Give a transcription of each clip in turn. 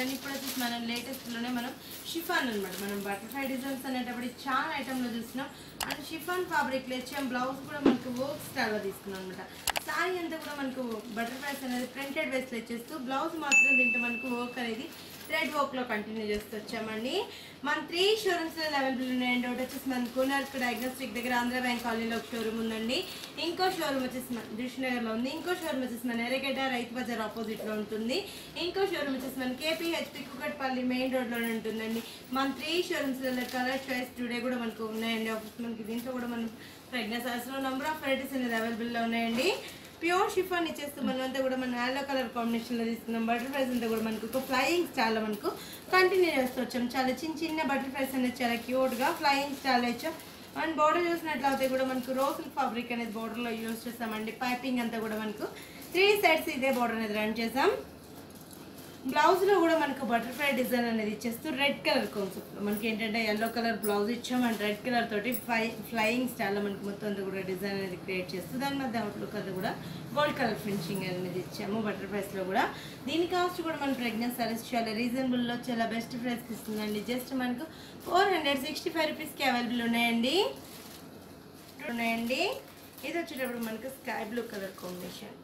కదండి ఇప్పుడు వచ్చేసి మనం లేటెస్ట్లోనే మనం షిఫాన్ అనమాట మనం బటర్ఫ్లై డిజైన్స్ అనేటప్పుడు చాలా ఐటెంలో చూస్తున్నాం అండ్ షిఫాన్ ఫ్యాబ్రిక్లో ఇచ్చాం బ్లౌజ్ కూడా మనకు వర్క్ స్టైల్లో తీసుకున్నాం అనమాట సారీ అంతా కూడా మనకు బటర్ఫ్లైస్ అనేది ప్రింటెడ్ వేస్లో ఇచ్చేస్తూ బ్లౌజ్ మాత్రం దీంట్లో మనకు వర్క్ అనేది థ్రెడ్ వర్క్లో కంటిన్యూ చేస్తూ వచ్చామండి మన త్రీ షోరూమ్స్ అవైలబుల్ ఉన్నాయండి ఒకటి వచ్చేసి మన కోనార్క్ డయాగ్నోస్టిక్ దగ్గర ఆంధ్ర బ్యాంక్ కాలనీలో ఒక షోరూమ్ ఉందండి ఇంకో షోరూమ్ వచ్చేసి మన దిల్షునగర్లో ఉంది ఇంకో షోరూమ్ వచ్చేసి మన ఎర్రగడ్డ రైతు బజార్ ఆపోజిట్లో ఉంటుంది ఇంకో షోరూమ్ వచ్చేసి మన కేపీహెచ్పి కుకట్పల్లి మెయిన్ రోడ్లోనే ఉంటుందండి మన త్రీ షోరూమ్స్లలో కలర్ చాయిస్ టుడే కూడా మనకు ఉన్నాయండి ఆఫీస్ మనకి దీంట్లో కూడా మనం ప్రెగ్నెన్సీస్లో నెంబర్ ఆఫ్ వెరైటీస్ అనేది అవైలబుల్లో ఉన్నాయండి ప్యూర్ షిఫాన్ ఇచ్చేస్తూ మనం అంతా కూడా మనం ఎల్లో కలర్ కాంబినేషన్లో తీసుకున్నాం బటర్ఫ్లైస్ అంతా కూడా మనకు ఒక ఫ్లయింగ్ స్టైల్లో మనకు కంటిన్యూ చేస్తూ వచ్చాం చాలా చిన్న చిన్న బటర్ఫ్లైస్ అనేది చాలా క్యూట్గా ఫ్లయింగ్ స్టైల్ ఇచ్చాం అండ్ బోర్డర్ చూసినట్లయితే కూడా మనకు రోసిల్ ఫ్యాబ్రిక్ అనేది బోర్డర్లో యూజ్ చేస్తామండి పైపింగ్ అంతా కూడా మనకు త్రీ సైడ్స్ ఇదే బోర్డర్ అనేది రన్ చేసాం బ్లౌజ్లో కూడా మనకు బటర్ఫ్లై డిజైన్ అనేది ఇచ్చేస్తూ రెడ్ కలర్ కాన్సెప్ట్ మనకి ఏంటంటే ఎల్లో కలర్ బ్లౌజ్ ఇచ్చాం అండ్ రెడ్ కలర్ తోటి ఫ్లై ఫ్లయింగ్ స్టైల్లో మనకి మొత్తం అంతా కూడా డిజైన్ అనేది క్రియేట్ చేస్తూ దాని మధ్య అవుట్లుక్ అది కూడా గోల్డ్ కలర్ ఫినిషింగ్ అనేది ఇచ్చాము బటర్ఫ్లైస్లో కూడా దీని కాస్ట్ కూడా మన ప్రెగ్నెంట్ సారీస్ చాలా రీజనబుల్లో చాలా బెస్ట్ ప్రైస్కి ఇస్తుందండి జస్ట్ మనకు ఫోర్ హండ్రెడ్ సిక్స్టీ ఫైవ్ రూపీస్కి అవైలబుల్ ఉన్నాయండి ఉన్నాయండి ఇది వచ్చేటప్పుడు మనకు స్కై బ్లూ కలర్ కాంబినేషన్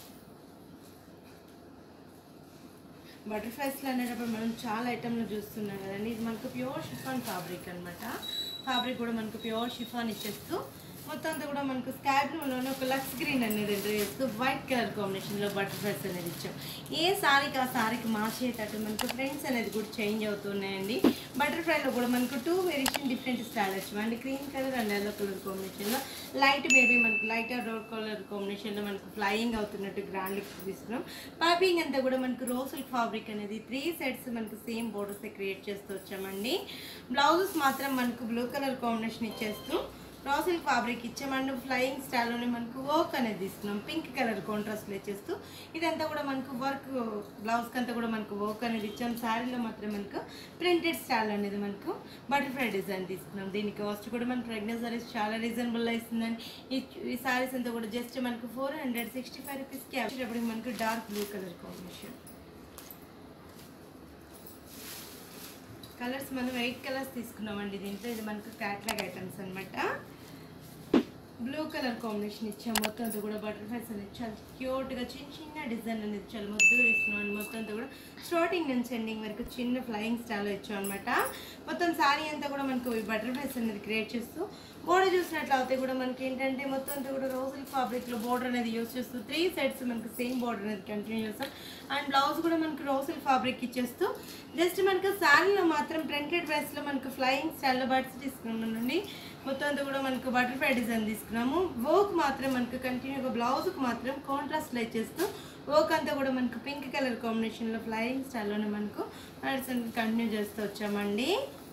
బటర్ఫ్లైస్లో అనేటప్పుడు మనం చాలా ఐటమ్లు చూస్తున్నాం కదండి ఇది మనకు ప్యూర్ షిఫాన్ ఫ్యాబ్రిక్ అనమాట ఫ్యాబ్రిక్ కూడా మనకు ప్యూర్ షిఫాన్ ఇచ్చేస్తూ మొత్తం అంతా కూడా మనకు స్కై బ్లూలోనే ఒక లక్స్ గ్రీన్ అనేది ఎంటర్ చేస్తూ వైట్ కలర్ కాంబినేషన్లో బటర్ఫ్లైస్ అనేది ఇచ్చాం ఏ సారీకి ఆ సారీకి మార్చేటట్టు మనకు ఫ్రెండ్స్ అనేది కూడా చేంజ్ అవుతున్నాయండి బటర్ఫ్లైలో కూడా మనకు టూ వేరియేషన్ డిఫరెంట్ స్టైల్ వచ్చాం అండి green colour and yellow colour కాంబినేషన్లో లైట్ బేబీ మనకు లైట్ రోడ్ కలర్ కాంబినేషన్లో మనకు ఫ్లయింగ్ అవుతున్నట్టు గ్రాండ్ లుక్ తీసుకున్నాం పైపింగ్ అంతా కూడా మనకు రోసల్ ఫ్యాబ్రిక్ అనేది త్రీ సెట్స్ మనకు సేమ్ బోర్డర్స్ క్రియేట్ చేస్తూ వచ్చామండి బ్లౌజెస్ మాత్రం మనకు బ్లూ కలర్ కాంబినేషన్ ఇచ్చేస్తూ రాసిల్ ఫ్యాబ్రిక్ ఇచ్చామండి ఫ్లయింగ్ స్టైల్లోనే మనకు వర్క్ అనేది తీసుకున్నాం పింక్ కలర్ కాంట్రాస్ట్లో ఇచ్చేస్తూ ఇదంతా కూడా మనకు వర్క్ బ్లౌజ్కి అంతా కూడా మనకు వర్క్ అనేది ఇచ్చాం శారీలో మాత్రం మనకు ప్రింటెడ్ స్టైల్ అనేది మనకు బటర్ఫ్లై డిజైన్ తీసుకున్నాం దీని కాస్ట్ కూడా మన ప్రెగ్నెంట్ సారీస్ చాలా రీజనబుల్లో ఇస్తుందండి ఈ ఈ సారీస్ అంతా కూడా జస్ట్ మనకు ఫోర్ హండ్రెడ్ సిక్స్టీ ఫైవ్ రూపీస్కి వచ్చేటప్పుడు మనకు dark blue colour combination colours మనం ఎయిట్ కలర్స్ తీసుకున్నామండి దీంట్లో ఇది మనకు క్యాట్లాగ్ ఐటమ్స్ అన్నమాట బ్లూ కలర్ కాంబినేషన్ ఇచ్చాం మొత్తం అంతా కూడా బటర్ఫ్లైస్ అనేది చాలా క్యూట్గా చిన్న చిన్న డిజైన్ అనేది చాలా ముద్దుగా ఇస్తున్నాం మొత్తం అంతా కూడా స్టార్టింగ్ నుంచి ఎండింగ్ వరకు చిన్న ఫ్లయింగ్ స్టైల్ ఇచ్చాం అనమాట మొత్తం శారీ అంతా కూడా మనకు ఈ బటర్ఫ్లైస్ అనేది క్రియేట్ చేస్తూ బోర్డర్ చూసినట్లయితే కూడా మనకి ఏంటంటే మొత్తం అంతా కూడా రోజుల ఫ్యాబ్రిక్లో బోర్డర్ అనేది యూస్ చేస్తూ త్రీ సైడ్స్ మనకు సేమ్ బోర్డర్ అనేది కంటిన్యూ చేస్తాం అండ్ బ్లౌజ్ కూడా మనకు రోజుల ఫ్యాబ్రిక్ ఇచ్చేస్తూ జస్ట్ మనకు శారీలో మాత్రం ప్రింటెడ్ డ్రెస్లో మనకు ఫ్లయింగ్ స్టైల్లో బర్డ్స్ తీసుకున్నామండి మొత్తం అంతా కూడా మనకు బటర్ఫ్లై డిజైన్ తీసుకున్నాము వర్క్ మాత్రం మనకు కంటిన్యూగా బ్లౌజ్కి మాత్రం కాంట్రాస్ట్ లైట్ చేస్తూ వర్క్ అంతా కూడా మనకు పింక్ కలర్ కాంబినేషన్లో ఫ్లయింగ్ స్టైల్లోనే మనకు కంటిన్యూ చేస్తూ వచ్చామండి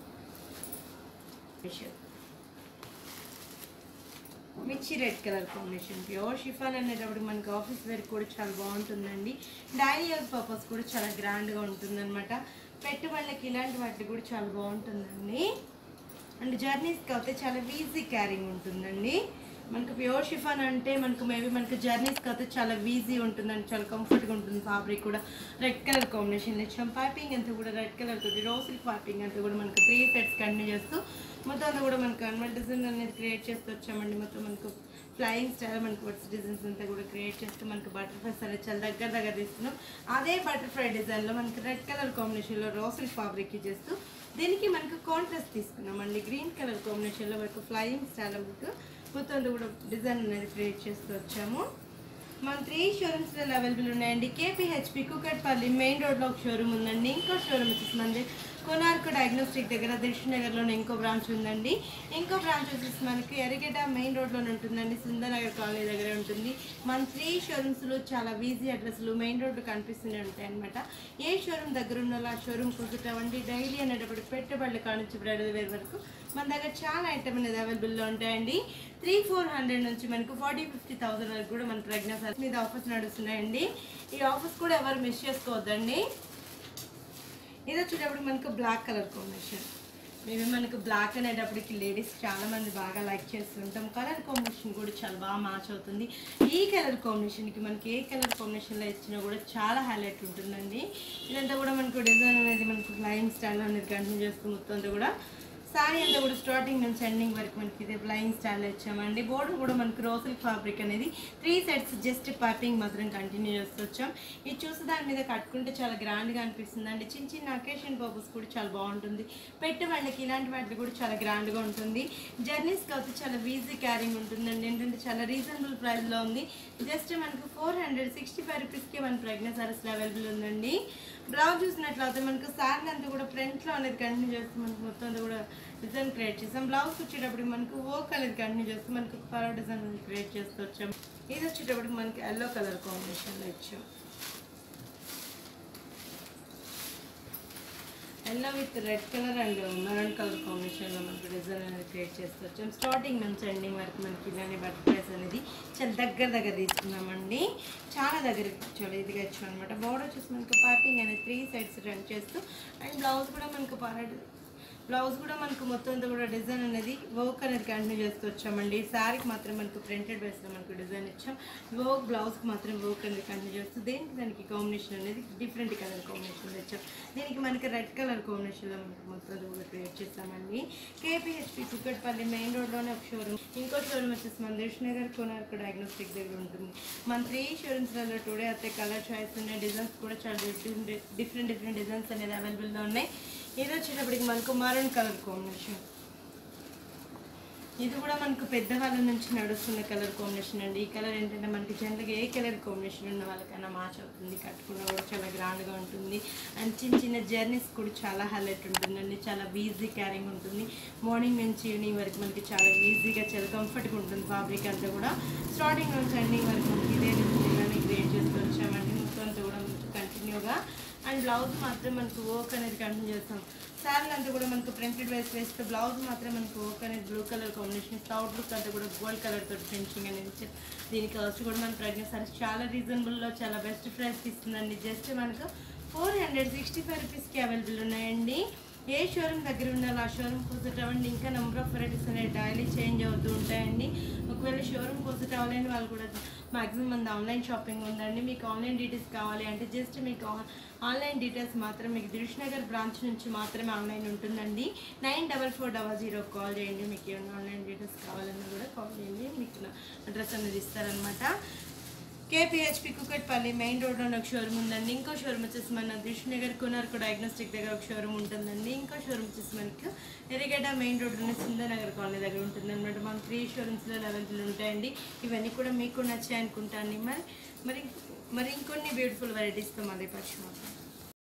మిర్చి red colour combination pure chiffon అనేటప్పుడు మనకి ఆఫీస్ వేర్ కూడా చాలా బాగుంటుందండి డైలీ యూజ్ పర్పస్ కూడా చాలా గ్రాండ్గా ఉంటుందన్నమాట పెట్టుబడులకి ఇలాంటి వాటికి కూడా చాలా బాగుంటుందండి అండ్ జర్నీస్కి అయితే చాలా ఈజీ క్యారింగ్ ఉంటుందండి మనకు ప్యూర్ షిఫాన్ అంటే మనకు మేబీ మనకు జర్నీస్కి అయితే చాలా ఈజీ ఉంటుందండి చాలా కంఫర్ట్గా ఉంటుంది ఫ్యాబ్రిక్ కూడా రెడ్ కలర్ కాంబినేషన్ ఇచ్చాం పైపింగ్ అంతా కూడా రెడ్ కలర్ తోటి రోసిల్ పైపింగ్ అంతా కూడా మనకు త్రీ సెట్స్ కంటిన్యూ చేస్తూ మొత్తం అంతా కూడా మనకు అన్వల్ డిజైన్ అనేది క్రియేట్ చేస్తూ వచ్చామండి మొత్తం మనకు ఫ్లయింగ్ స్టైల్ మనకు వర్డ్స్ డిజైన్స్ అంతా కూడా క్రియేట్ చేస్తూ మనకు బటర్ఫ్లైస్ అనేది చాలా దగ్గర దగ్గర తీసుకున్నాం అదే బటర్ఫ్లై డిజైన్లో మనకి రెడ్ కలర్ కాంబినేషన్లో రోసిల్ ఫ్యాబ్రిక్ చేస్తూ దీనికి మనకు కాంట్రాస్ట్ తీసుకున్నామండి గ్రీన్ కలర్ కాంబినేషన్లో మనకు ఫ్లయింగ్ స్టైల్ మనకు మొత్తం అంతా కూడా డిజైన్ అనేది క్రియేట్ చేస్తూ వచ్చాము మన త్రీ షోరూమ్స్లో అవైలబుల్ ఉన్నాయండి కేపీహెచ్పి కుకట్పల్లి మెయిన్ రోడ్లో ఒక షోరూమ్ ఉందండి ఇంకో షోరూమ్ వచ్చేసి మనది కోనార్క్ డయాగ్నోస్టిక్ దగ్గర దిల్షునగర్లోనే ఇంకో బ్రాంచ్ ఉందండి ఇంకో బ్రాంచ్ వచ్చేసి మనకి ఎరగేట మెయిన్ రోడ్లోనే ఉంటుందండి సుందరనగర్ కాలనీ దగ్గర ఉంటుంది మన త్రీ షోరూమ్స్లో చాలా ఈజీ అడ్రస్లు మెయిన్ రోడ్డు కనిపిస్తూనే ఉంటాయి అనమాట ఏ షోరూమ్ దగ్గర ఉన్న ఆ షోరూమ్ కుదుటవండి డైలీ అనేటప్పుడు పెట్టుబడులు కానించి బ్రైడల్ వేర్ వరకు మన దగ్గర చాలా ఐటమ్ అనేది అవైలబుల్లో ఉంటాయండి త్రీ ఫోర్ హండ్రెడ్ నుంచి మనకు ఫార్టీ ఫిఫ్టీ థౌసండ్ వరకు కూడా మన ప్రెగ్నెన్సీ మీద ఆఫర్స్ నడుస్తున్నాయండి ఈ ఆఫర్స్ కూడా ఎవరు మిస్ చేసుకోవద్దండి ఇది వచ్చేటప్పుడు మనకు బ్లాక్ కలర్ కాంబినేషన్ మేబీ మనకు బ్లాక్ అనేటప్పటికి లేడీస్ చాలా మంది బాగా లైక్ చేస్తుంటాం కలర్ కాంబినేషన్ కూడా చాలా బాగా మ్యాచ్ అవుతుంది ఈ కలర్ కాంబినేషన్కి మనకి ఏ కలర్ కాంబినేషన్లో ఇచ్చినా కూడా చాలా హైలైట్ ఉంటుందండి ఇదంతా కూడా మనకు డిజైన్ అనేది మనకు లైన్ స్టైల్ అనేది కంటిన్యూ చేస్తూ మొత్తం అంతా కూడా సారీ అంతా కూడా స్టార్టింగ్ నుంచి ఎండింగ్ వరకు మనకి ఇదే లైన్ స్టైల్ ఇచ్చామండి బోర్డర్ కూడా మనకు రోసల్ ఫ్యాబ్రిక్ అనేది త్రీ సెట్స్ జస్ట్ పైపింగ్ మాత్రం కంటిన్యూ చేస్తూ వచ్చాం ఇది చూసి దాని మీద కట్టుకుంటే చాలా గ్రాండ్గా అనిపిస్తుంది అండి చిన్న చిన్న అకేషన్ పర్పస్ కూడా చాలా బాగుంటుంది పెట్టుబడికి ఇలాంటి వాటికి కూడా చాలా గ్రాండ్గా ఉంటుంది జర్నీస్కి అయితే చాలా ఈజీ క్యారింగ్ ఉంటుందండి ఏంటంటే చాలా రీజనబుల్ ప్రైస్లో ఉంది జస్ట్ మనకు ఫోర్ హండ్రెడ్ సిక్స్టీ ఫైవ్ రూపీస్కి మన ప్రెగ్నెన్సీ సారీస్లో అవైలబుల్ ఉందండి బ్లౌజ్ చూసినట్లయితే మనకు శారీ అంతా కూడా ఫ్రంట్లో అనేది కంటిన్యూ చేస్తూ మనకు మొత్తం అంతా కూడా డిజైన్ క్రియేట్ చేస్తాం బ్లౌజ్ వచ్చేటప్పుడు మనకు వర్క్ అనేది కంటిన్యూ చేస్తూ మనకు పరో డిజైన్ అనేది క్రియేట్ చేస్తూ వచ్చాం ఇది వచ్చేటప్పుడు మనకి ఎల్లో కలర్ కాంబినేషన్లో ఇచ్చాం yellow with red colour and maroon colour కాంబినేషన్లో మనకు డిజైన్ అనేది క్రియేట్ చేస్తూ వచ్చాం స్టార్టింగ్ నుంచి ఎండింగ్ వరకు మనకి ఇలానే బటర్ఫ్లైస్ అనేది చాలా దగ్గర దగ్గర తీసుకున్నామండి చాలా దగ్గర చాలా ఇదిగా ఇచ్చాం అనమాట బోర్డర్ వచ్చేసి మనకు పార్టింగ్ అనేది త్రీ సైడ్స్ రన్ చేస్తూ అండ్ బ్లౌజ్ కూడా మనకు పార్ట్ బ్లౌజ్ కూడా మనకు మొత్తం అంతా కూడా డిజైన్ అనేది వర్క్ అనేది కంటిన్యూ చేస్తూ వచ్చామండి శారీకి మాత్రం మనకు ప్రింటెడ్ బేస్లో మనకు డిజైన్ ఇచ్చాం వర్క్ బ్లౌజ్కి మాత్రం వర్క్ అనేది కంటిన్యూ చేస్తూ దేనికి దానికి కాంబినేషన్ అనేది డిఫరెంట్ కలర్ కాంబినేషన్ ఇచ్చాం దీనికి మనకి రెడ్ కలర్ కాంబినేషన్లో మనకు మొత్తం అది కూడా క్రియేట్ చేస్తామండి కేపీహెచ్పి కుక్కట్పల్లి మెయిన్ రోడ్లోనే ఒక షోరూమ్ ఇంకో షోరూమ్ వచ్చేసి మన నగర్ కోనార్క్ డయాగ్నోస్టిక్ దగ్గర ఉంటుంది మన త్రీ షోరూమ్స్లలో టుడే అయితే కలర్ చాయిస్ ఉన్నాయి డిజైన్స్ కూడా చాలా డిఫరెంట్ డిఫరెంట్ డిఫరెంట్ డిజైన్స్ అనేది అవైలబుల్గా ఉన్నాయి ఇది వచ్చేటప్పటికి మనకు మరూన్ కలర్ కాంబినేషన్ ఇది కూడా మనకు పెద్దవాళ్ళ నుంచి నడుస్తున్న కలర్ కాంబినేషన్ అండి ఈ కలర్ ఏంటంటే మనకి జనరల్గా ఏ కలర్ కాంబినేషన్ ఉన్న వాళ్ళకైనా మ్యాచ్ అవుతుంది కట్టుకున్న కూడా చాలా గ్రాండ్గా ఉంటుంది అండ్ చిన్న చిన్న జర్నీస్ కూడా చాలా హైలైట్ ఉంటుందండి చాలా ఈజీ క్యారింగ్ ఉంటుంది మార్నింగ్ నుంచి ఈవినింగ్ వరకు మనకి చాలా ఈజీగా చాలా కంఫర్ట్గా ఉంటుంది ఫ్యాబ్రిక్ అంతా కూడా స్టార్టింగ్ నుంచి ఎండింగ్ వరకు మనకి ఇదే డిజైన్ క్రియేట్ చేస్తూ వచ్చామండి మొత్తం అంతా కూడా మనకి కంటిన్యూగా అండ్ బ్లౌజ్ మాత్రం మనకు వర్క్ అనేది కంటిన్యూ చేస్తాం శారీ అంతా కూడా మనకు ప్రింటెడ్ వేసి వేస్తే బ్లౌజ్ మాత్రం మనకు వర్క్ అనేది blue colour combination outlook అంతా కూడా గోల్డ్ కలర్ తోటి ఫినిషింగ్ అనేది ఇచ్చారు దీనికి కాస్ట్ కూడా మన ప్రెగ్నెంట్ సారీస్ చాలా రీజనబుల్లో చాలా బెస్ట్ ప్రైస్కి ఇస్తుందండి జస్ట్ మనకు ఫోర్ హండ్రెడ్ సిక్స్టీ ఫైవ్ రూపీస్కి అవైలబుల్ ఉన్నాయండి ఏ షోరూమ్ దగ్గర ఉండాలో ఆ షోరూమ్ కోసం రావండి ఇంకా నెంబర్ ఆఫ్ వెరైటీస్ అనేవి డైలీ చేంజ్ అవుతూ ఉంటాయండి ఒకవేళ షోరూమ్ కోసం రావాలని వాళ్ళు కూడా మాక్సిమం మంది ఆన్లైన్ షాపింగ్ ఉందండి మీకు ఆన్లైన్ డీటెయిల్స్ కావాలి అంటే జస్ట్ మీకు ఆ- ఆన్లైన్ డీటెయిల్స్ మాత్రం మీకు దిల్షునగర్ బ్రాంచ్ నుంచి మాత్రమే ఆన్లైన్ ఉంటుందండి nine double four double zero call చేయండి మీకు ఏమైనా ఆన్లైన్ డీటెయిల్స్ కావాలన్నా కూడా కాల్ చేయండి మీకు అడ్రస్ అనేది ఇస్తారనమాట కేపీహెచ్పి కుకట్పల్లి మెయిన్ రోడ్లో ఒక షోరూమ్ ఉందండి ఇంకో షోరూమ్ వచ్చేసి మన దిల్షునగర్ కొనార్కు డయాగ్నోస్టిక్ దగ్గర ఒక షోరూమ్ ఉంటుందండి ఇంకో షోరూమ్ వచ్చేసి మనకు ఎరిగడ్డ మెయిన్ రోడ్లోనే సింధనగర్ కాలనీ దగ్గర ఉంటుంది అనమాట మన త్రీ షోరూమ్స్లో అవైలబుల్ ఉంటాయండి ఇవన్నీ కూడా మీకు నచ్చాయి అనుకుంటాను మరి మరి మరి ఇంకొన్ని బ్యూటిఫుల్ వెరైటీస్తో మళ్ళీ పరిచయం అవుతాం